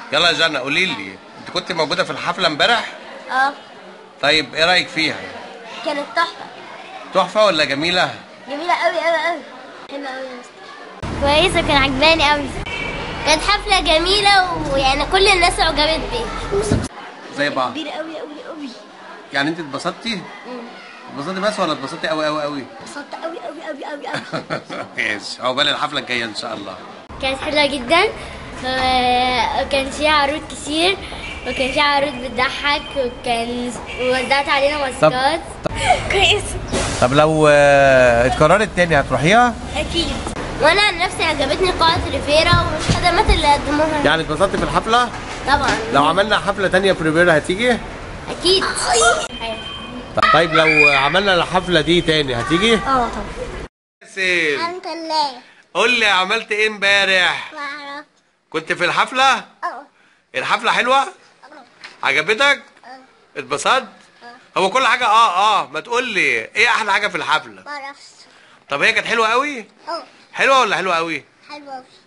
يلا يا جنى قولي لي انت كنت موجوده في الحفله امبارح اه طيب ايه رايك فيها كانت تحفه تحفه ولا جميله جميله قوي قوي قوي حلوه قوي يا مستر كويسه كان عجباني قوي كانت حفله جميله ويعني كل الناس عجبت بيها زي بعض كبير قوي قوي قوي يعني انت اتبسطتي اتبسطتي بس ولا اتبسطتي قوي قوي قوي انبسطت قوي قوي قوي قوي قوي ماشي عقبال الحفله الجايه ان شاء الله كانت حلوه جدا وكان فيها عروض كتير وكان فيها عروض بتضحك وكان وزعت علينا ماسكات كويسه طب لو آه، اتكررت تاني هتروحيها اكيد وانا عن نفسي عجبتني قاعه ريفيرا والخدمات اللي قدموها يعني اتبسطتي في الحفله طبعا لو عملنا حفله تانية في ريفيرا هتيجي اكيد طيب لو عملنا الحفله دي تاني هتيجي اه طبعا سيل الحمد لله قول لي عملت ايه امبارح بعرف كنت في الحفله اه الحفله حلوه عجبتك اتبسطت هو كل حاجه اه اه ما تقول لي ايه احلى حاجه في الحفله بعرفش طب هي كانت حلوه قوي اه حلوه ولا حلوه قوي حلوه